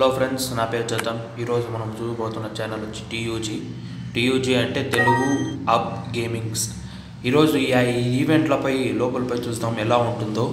Hello friends నా పేరు చేతన్ ఈరోజు మనం చూడబోతున్న ఛానల్ వచ్చి టీయూజీ టీయూజీ అంటే తెలుగు అప్ గేమింగ్స్ ఈరోజు ఈ ఆ ఈవెంట్లపై లోపలిపై చూస్తాం ఎలా ఉంటుందో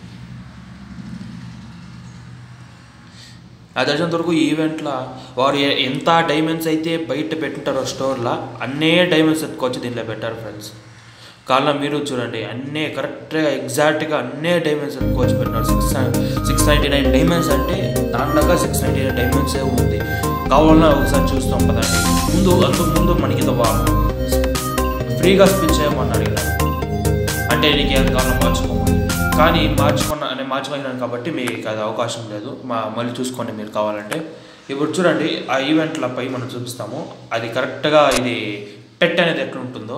నాకు తెలిసినంత వరకు ఈ ఈవెంట్లో వారు ఎ- ఎంత డైమండ్స్ అయితే బయట పెట్టింటారో స్టోర్లో అన్నే డైమండ్స్ ఎత్తుకొచ్చి దీంట్లో పెట్టారు ఫ్రెండ్స్ కారణం మీరు చూడండి అన్నీ కరెక్ట్గా ఎగ్జాక్ట్గా అన్నే డైమండ్స్ ఎత్తుకొచ్చి పెట్టినారు six six ninety nine diamonds అంటే దాంట్లో సిక్స్ నైంటీ నైన్ డైమండ్సే ఉంది కావాలన్నా ఒకసారి చూస్తాం పదండి ముందు అంతకు ముందు మనకి ఇది వా- ఫ్రీగా స్పిన్ చేయమన్నాడు ఇలా అంటే నీకు ఏం కావాలో మార్చుకోమని కానీ మార్చుకున్న నేను మార్చుకున్నాను కాబట్టి మీకు అది అవకాశం లేదు మా మళ్ళీ చూసుకోండి మీరు కావాలంటే ఇప్పుడు చూడండి ఆ ఈవెంట్లపై మనం చూపిస్తాము అది కరెక్ట్గా ఇది పెట్ అనేది ఎట్లా ఉంటుందో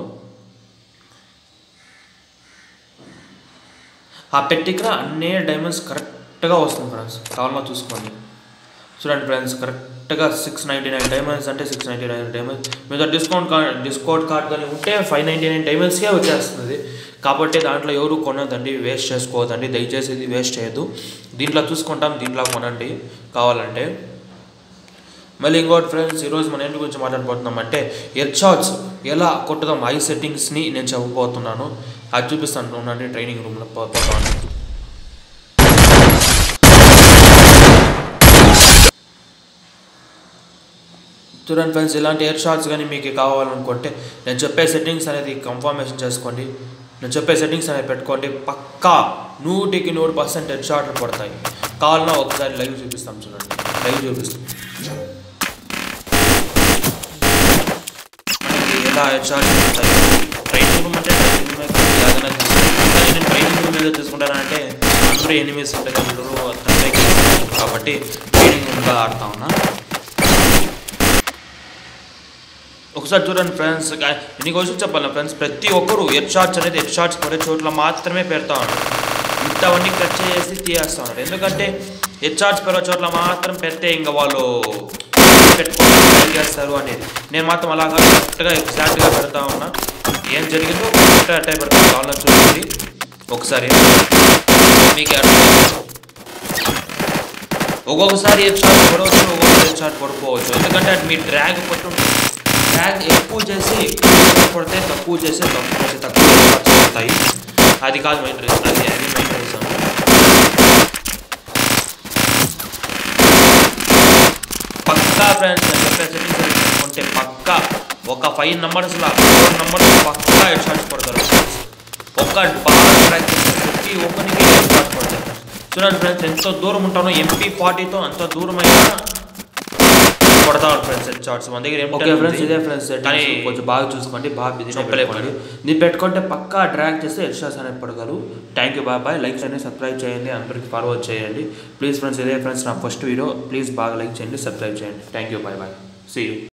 ఆ పెట్టికి అన్నీ డైమండ్స్ కరెక్ట్గా వస్తుంది ఫ్రెండ్స్ కావాలన్నా చూసుకోండి చూడండి ఫ్రెండ్స్ కరెక్ట్గా సిక్స్ నైంటీ నైన్ డైమండ్స్ అంటే సిక్స్ నైంటీ నైన్ డైమండ్స్ మీద డిస్కౌంట్ కార్డ్ డిస్కౌంట్ కార్డ్ కానీ ఉంటే ఫైవ్ నైంటీ నైన్ డైమండ్స్కే వచ్చేస్తుంది కాబట్టి దాంట్లో ఎవరు కొనదండి వేస్ట్ చేసుకోవద్దండి దయచేసి ఇది వేస్ట్ చేయొద్దు దీంట్లో చూసుకుంటాం దీంట్లో కొనండి కావాలంటే మళ్ళీ ఇంకోటి ఫ్రెండ్స్ ఈరోజు మనం ఏంటి గురించి మాట్లాడబోతున్నాం అంటే ఎయిర్ షాట్స్ ఎలా కొట్టుదాం ఐ సెట్టింగ్స్ని నేను చెప్పబోతున్నాను అది చూపిస్తాను ఉండండి ట్రైనింగ్ రూమ్లో పోతాను చూడండి ఫ్రెండ్స్ ఇలాంటి ఎయిర్ షాట్స్ కానీ మీకు కావాలనుకుంటే నేను చెప్పే సెట్టింగ్స్ అనేది కన్ఫర్మేషన్ చేసుకోండి నేను చెప్పే సెట్టింగ్స్ అనేది పెట్టుకోండి పక్కా నూటికి నూరు పర్సెంట్ హెడ్ షాట్లు పడతాయి కావాలన్నా ఒకసారి లైవ్ చూపిస్తాం చూడండి లైవ్ చూపిస్తాం మనకి ఎలా హెడ్ షాట్స్ పడతాయి ట్రైనింగ్ రూమ్ అంటే ట్రైనింగ్ రూమ్ ఏదైనా తీసుకోండి కానీ నేను ట్రైనింగ్ రూమ్ మీద తీసుకుంటానంటే అందరూ ఎనిమిస్ ఉంటాయి అందరూ కాబట్టి ట్రైనింగ్ రూమ్గా ఆడుతా ఉన్నా ఒకసారి చూడండి ఫ్రెండ్స్ ఎన్ని క్వశ్చన్స్ చెప్పాలి ఫ్రెండ్స్ ప్రతి ఒక్కరు హెడ్ షాట్స్ అనేది హెడ్ షాట్స్ పడే చోట్ల మాత్రమే పెడతా ఉన్నారు మిగతావన్నీ కట్ చేసి తీయేస్తా ఉన్నారు ఎందుకంటే హెడ్ షాట్స్ పడే చోట్ల మాత్రం పెడితే ఇంకా వాళ్ళు పెట్టుకోవాలి చేస్తారు అనేది నేను మాత్రం అలాగా కరెక్ట్గా ఎగ్జాక్ట్గా పెడతా ఉన్నా ఏం జరిగిందో కరెక్ట్గా అట్టే పెడతాను కావాలని చూడండి ఒకసారి మీకు అర్థం ఒక్కొక్కసారి హెడ్ షాట్ పడవచ్చు ఒక్కొక్కసారి హెడ్ షాట్ పడిపోవచ్చు ఎందుకంటే అది మీ డ్రాగ్ పట్టు డ్రాగ్ ఎక్కువ చేసి ఎక్కువ పడితే తక్కువ చేసి తక్కువ చేసి తక్కువ షాట్స్ పడతాయి అది కాదు మెయిన్ రీజన్ అది అది మెయిన్ రీజన్ పక్కా ఫ్రెండ్స్ నేను చెప్పే సెట్టింగ్స్ ఉంటే పక్కా ఒక ఫైవ్ నెంబర్స్లో ఫోర్ నెంబర్స్ పక్కా హెడ్ షాట్స్ పడతారు friends. ఒక్క బాగా ట్రాక్ చేస్తే ప్రతి ఒక్కరికి హెడ్ షాట్స్ పడతాయి చూడండి ఫ్రెండ్స్ ఎంత దూరం ఉంటానో ఎంపీ ఫార్టీతో అంత దూరం అయినా కొడతాడు ఫ్రెండ్స్ హెడ్ షాట్స్ మన దగ్గర ఓకే ఫ్రెండ్స్ ఇదే ఫ్రెండ్స్ కానీ కొంచెం బాగా చూసుకోండి బాగా బిజీ చెప్పలేకపోండి దీన్ని పెట్టుకుంటే పక్కా డ్రాగ్ చేస్తే హెడ్ షాట్స్ అనేది పడగలరు thank you bye bye like చేయండి సబ్స్క్రైబ్ చేయండి అందరికి ఫార్వర్డ్ చేయండి ప్లీజ్ ఫ్రెండ్స్ ఇదే ఫ్రెండ్స్ నా ఫస్ట్ వీడియో ప్లీజ్ బాగా లైక్ చేయండి సబ్స్క్రైబ్ చేయండి thank you bye bye see you